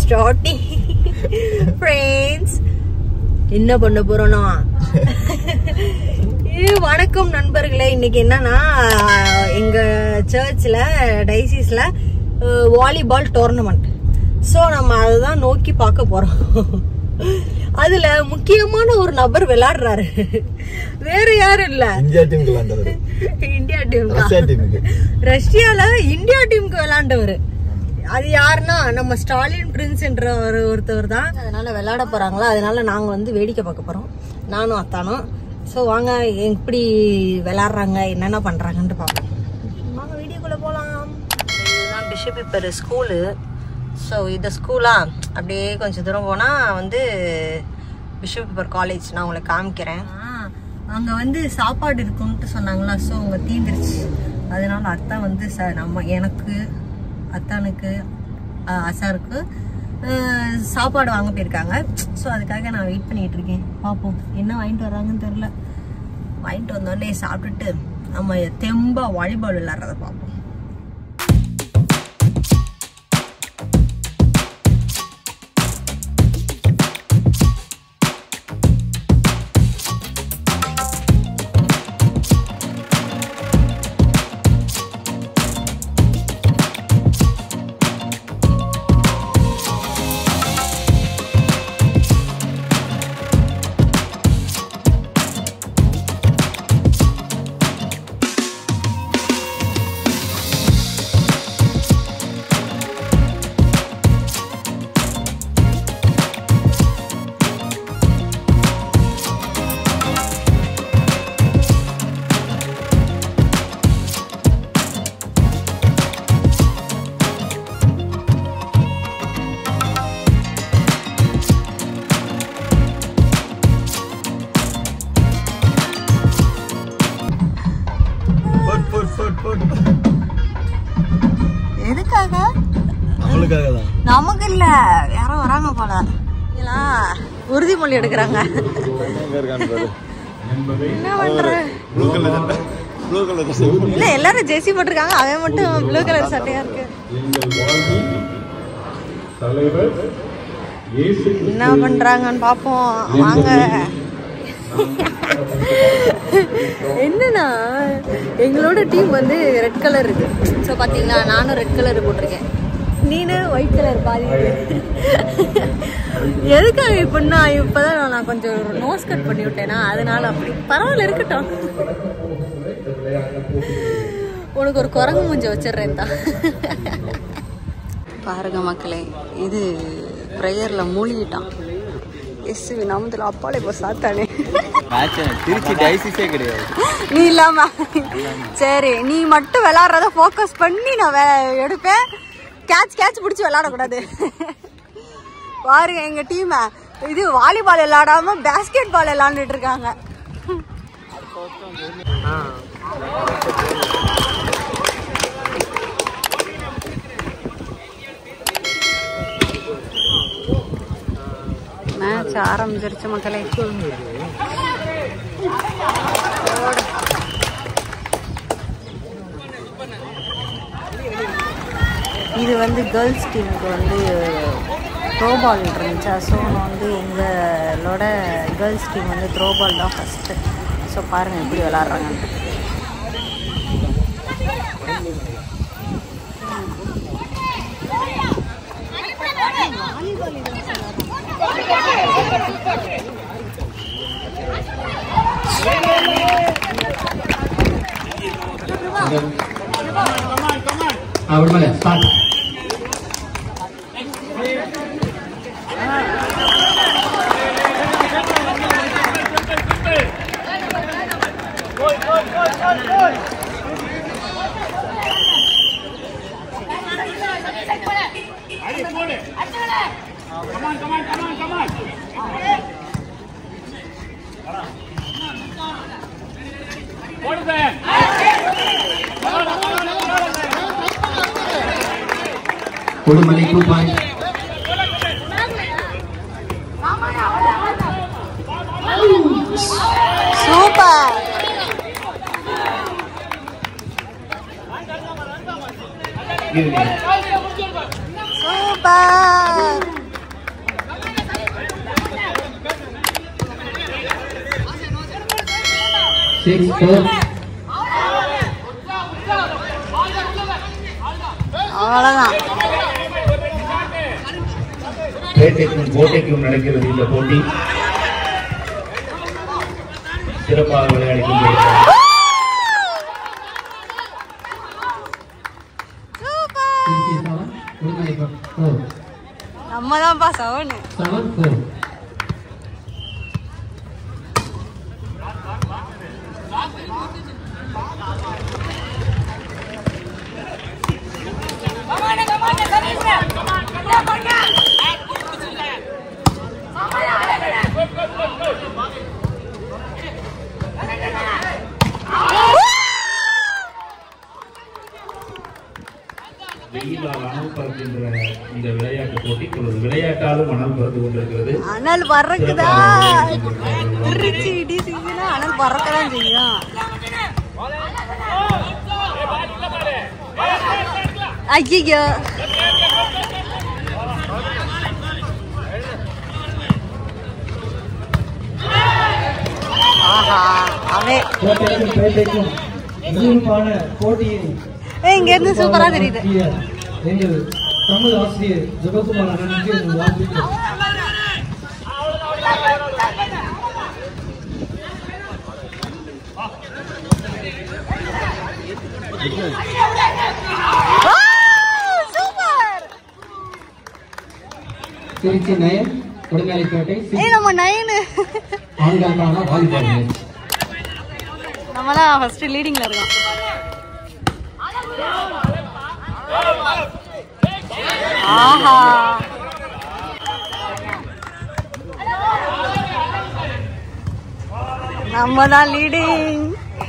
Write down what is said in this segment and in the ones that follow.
Starting friends என்ன பண்ண போறோம்னா ஏ, வணக்கம் நண்பர்களே இன்னைக்கு என்னன்னா எங்க சர்ச்ல டைசிஸ்ல வாலிபால் டோர்னமெண்ட் ஸோ நம்ம அதுதான் நோக்கி பார்க்க போறோம் அதுல முக்கியமான ஒரு நபர் விளையாடுறாரு வேற யாரும் இல்ல இந்தியா டீமுக்கு விளாண்டவர் இந்தியா டீம் ரஷ்யா டீமுக்கு ரஷ்யால இந்தியா டீமுக்கு விளையாண்டவர் அது யாருன்னா நம்ம ஸ்டாலின் பிரின்ஸ் என்ற ஒரு ஒருத்தவர் தான் அதனால விளையாட போறாங்களா அதனால நாங்க வந்து வேடிக்கை பார்க்க போறோம் நானும் அத்தானும் ஸோ வாங்க எப்படி விளையாடுறாங்க என்னென்ன பண்றாங்கன்ட்டு பார்ப்போம் வாங்க வீடியோக்குள்ள போலாம் இதுதான் பிஷப் இப்போ ஸ்கூலு ஸோ இந்த ஸ்கூலா அப்படியே கொஞ்சம் தூரம் போனால் வந்து பிஷப் பேப்பர் காலேஜ் நான் உங்களுக்கு காமிக்கிறேன் அங்கே வந்து சாப்பாடு இருக்கும்ட்டு சொன்னாங்களா ஸோ அங்கே தீந்துருச்சு அதனால அத்தா வந்து ச நம்ம எனக்கு அத்தானுக்கு அஹ், அசாருக்கு அஹ், சாப்பாடு வாங்க போயிருக்காங்க ஸோ அதுக்காக நான் வெயிட் பண்ணிட்டு இருக்கேன் பார்ப்போம் என்ன வாங்கிட்டு வர்றாங்கன்னு தெரில வாங்கிட்டு வந்தோடனே சாப்பிட்டுட்டு நம்ம தெம்பா வாலிபால் விளாட்றத பார்ப்போம் போட் போட் போட் போட் எதுக்காக நம்மளுக்காக தான் நமக்கு இல்ல யாரோ வராங்க போல இல்லா உறுதிமொழி எடுக்கிறாங்க எங்க இருக்கான்னு பாரு என்ன பண்ற ப்ளூ கலர் ப்ளூ கலர் இல்ல எல்லாரும் ஜெர்சி போட்டிருக்காங்க அவன் மட்டும் ப்ளூ கலர் சட்டையா இருக்கு என்ன பண்றாங்கன்னு பாப்போம் வாங்க என்னன்னா எங்களோட டீம் வந்து ரெட் கலர் இருக்கு ஸோ பாத்தீங்களா நானும் ரெட் கலர் போட்டிருக்கேன் நீனு ஒயிட் கலர் பாதி எதுக்காக இப்படின்னா இப்பதான் நான் கொஞ்சம் நோஸ் கட் பண்ணி விட்டேனா அதனால அப்படி பரவாயில்ல இருக்கட்டும் உனக்கு ஒரு குரங்கு மூஞ்ச வச்சிடுறேன் தான் பாருங்க மக்களே இது ப்ரேயர்ல மூழ்கிட்டான் எஸ் நாமத்தில் அப்பாலே இப்போ சாத்தானே திருச்சி டைசிஸே கிடையாது நீ இல்லாம சரி நீ மட்டும் விளாடுறத ஃபோக்கஸ் பண்ணி நான் வே- எடுப்பேன் கேட்ச் கேட்ச் பிடிச்சி விளாடக்கூடாது பாருங்க எங்க டீம் இது வாலிபால் விளையாடாம பேஸ்கெட் பால் விளையாண்டுட்டு இருக்காங்க மேட்ச் ஆரம்பிச்சிருச்சு மக்களே இது வந்து கேர்ள்ஸ் டீமுக்கு வந்து த்ரோ பால் இருந்துச்சா ஸோ வந்து எங்களோட கேர்ள்ஸ் டீம் வந்து த்ரோ பால் தான் ஃபஸ்ட்டு ஸோ பாருங்கள் எப்படி விளாட்றாங்கன்ட்டு അവിടെ മല സ്റ്റാർട്ട് കൊടുമലി two point super super Six, four. அவ்வளவுதான் பேட்டைக்கும் கோட்டைக்கும் நடக்கிறது இந்த போட்டி சிறப்பாக விளையாடி கொண்டிருக்கிறார் திருச்சி seven, உடுமலைப்பம் four. நம்ம தான்ப்பா சவனு Seven, four. வெயிலால் அனல் பறக்கின்ற இந்த விளையாட்டு போட்டி ஒரு விளையாட்டாலும் அனல் பறந்து கொண்டிருக்கிறது அனல் பறக்குதா சிறப்பாக விளையாடி கொண்டிருக்கிறார்கள். திருச்சி இடி சீசனா அனல் பறக்கதான் செய்யும் ஐயோ ஆஹா அவன் கோட்டைக்கும் பேட்டைக்கும் விறுவிறுப்பான போட்டியை ஏய், இங்க இருந்து சூப்பரா தெரியுது நடத்திய எங்கள் தமிழ் ஆசிரியர் ஜெககுமார் அண்ணனுக்கு எங்கள் வாழ்த்துக்கள் super Trichy nine Udumalaipettai six. ஏய் நம்ம நயனு ஆண்களுக்கான வாலிபால் மேட்ச் நம்ம தான் ஃபர்ஸ்ட் லீடிங்ல இருக்கோம் ஆஹா நம்ம தான் லீடிங்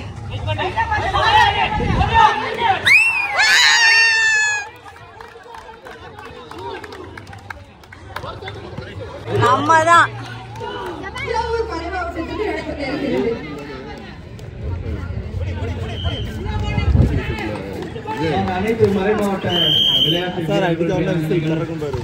நம்ம தான் நாங்கள் அனைத்து மறைமாவட்ட விளையாட்டு சார் அடுத்து வீரர்கள், அவன வீரர்கள், நடக்கும் பாரு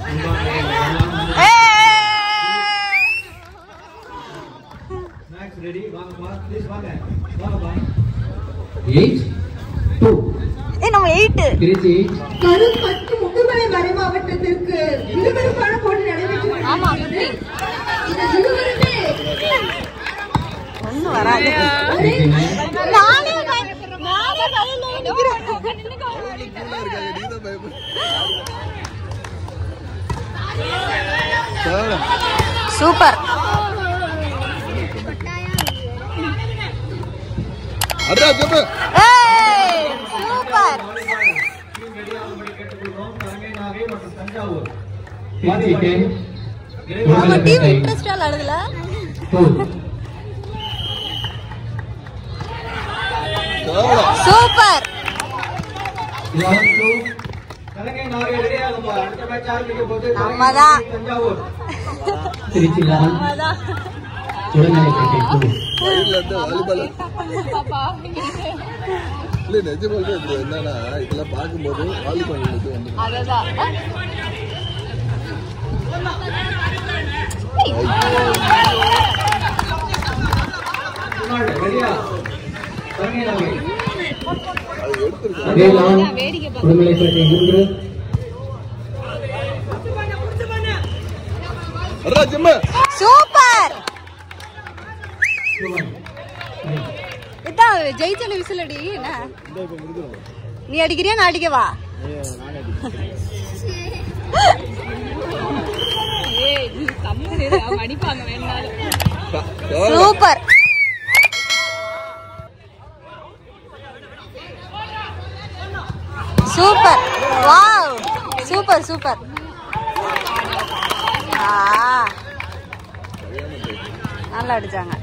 Max ready? வாங்கப்பா, please வாங்க. வாங்கப்பா. எயிட் டூ ஏய் நம்ம எயிட்டு திருச்சி எயிட் கரூர் மற்றும் முதுமலை மறை மாவட்டத்திற்கு விறுவிறுப்பான போட்டி நடைபெற்று ஆமா வருகிறது. இந்த விறுவிறுப்பே ஒன்னும் வராது திருச்சி நயன் நானே பய- நானே பயந்து நிக்கிறேன். சூப்பர் அடா ஜெப ஏய், சூப்பர் Team ready ஆகும்படி கேட்டுக்கொள்கிறோம். தங்கை நாகை மற்றும் தஞ்சாவூர் திருச்சி டென் நம்ம டீம் உடுமலைப்பேட்டை இன்ட்ரெஸ்டா விளையாடுதுல டூ சூப்பர் லெவன் டூ தலங்கை நாகை ready ஆகும்பா. அடுத்த match ஆரம்பிக்க போகுது. நம்மதான். தஞ்சாவூர் திருச்சி லெவன் அதான். உடுமலைப்பேட்டை டூ வயல்ல இருந்து வாலிபால் இல்ல நிஜமாலுமே bro என்னன்னா இதெல்லாம் பார்க்கும்போது வாலிபால் இது வந்து முன்னாடி, ready-ஆ? தலங்கை நாகை. அது எடுத்துருக்கு அதே லெவன் உடுமலைப்பேட்டை மூன்று அடா ஜெம்ம சூப்பர் இதான் ஜெயிச்சல விசில் அடி என்ன நீ அடிக்கிறியா நான் அடிக்கவா super super wow super super ஆ நல்லா அடிச்சாங்க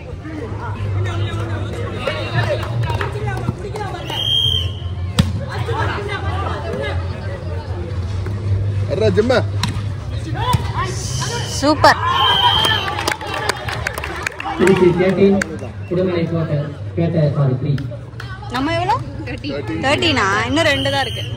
அடா ஜெம்ம சூப்பர் திருச்சி தேர்ட்டீன் உடுமலைப்பேட்டை பேட்டை சாரி த்ரீ நம்ம எவ்வளோ தேர்ட்டினா இன்னும் ரெண்டு தான் இருக்கு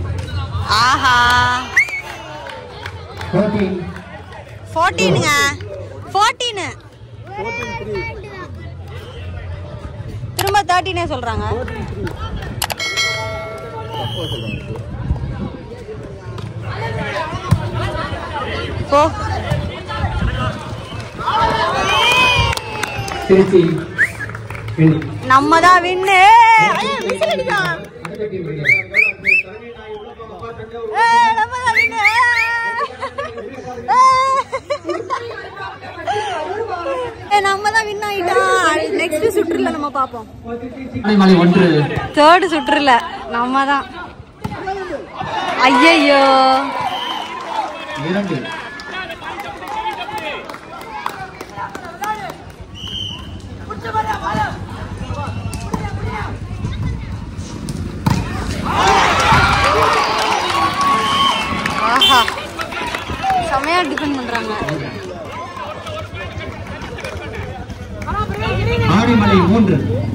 ஆஹா ஃபோர்டீன் ஃபோர்டீனுங்க தேர்ட்டீனு திரும்ப தேர்ட்டீனே சொல்றாங்க தப்பா சொல்றாங்க போ திருச்சி வின் நம்ம தான் வின்னு விசில் அடிக்கலாம் அடுத்த டீம் ஏய், நம்ம தான் winner. ஏய், நம்ம தான் வின் ஆயிட்டோம் நெக்ஸ்ட் சுற்றுல நம்ம பாப்போம் மலை ஒன்று தேர்டு சுற்றுல நம்ம தான் ஐயையோ இரண்டு ஆஹா செமையா டிஃபெண்ட் பண்றாங்க ஆனைமலை மூன்று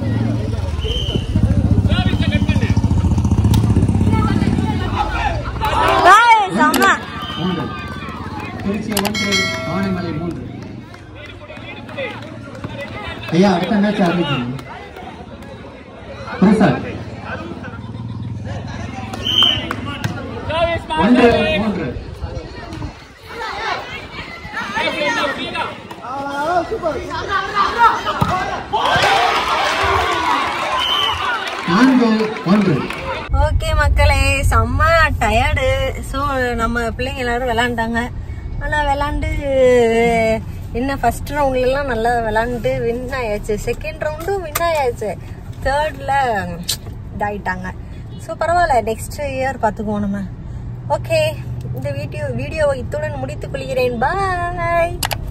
ஏய், செம மூன்று திருச்சி ஒன்று ஆனைமலை மூன்று ஐயா அடுத்த மேட்ச் ஆரம்பிக்கணும் பிரசாத் ஒன்று மூன்று நான்கு ஒன்று ஓகே மக்களே செம்ம டயர்டு ஸோ நம்ம பிள்ளைங்க எல்லாரும் விளாண்டாங்க ஆனால் விளாண்டு என்ன ஃபர்ஸ்ட் ரவுண்ட்லலாம் நல்லா விளாண்டு வின் ஆயாச்சு செகண்ட் ரவுண்டும் வின் ஆயாச்சு தேர்டில் இதாயிட்டாங்க ஸோ பரவாயில்ல நெக்ஸ்ட் இயர் பார்த்துக்குவோம் நம்ம ஓகே இந்த வீடியோ வீடியோவை இத்துடன் முடித்துக் கொள்கிறேன் பாய்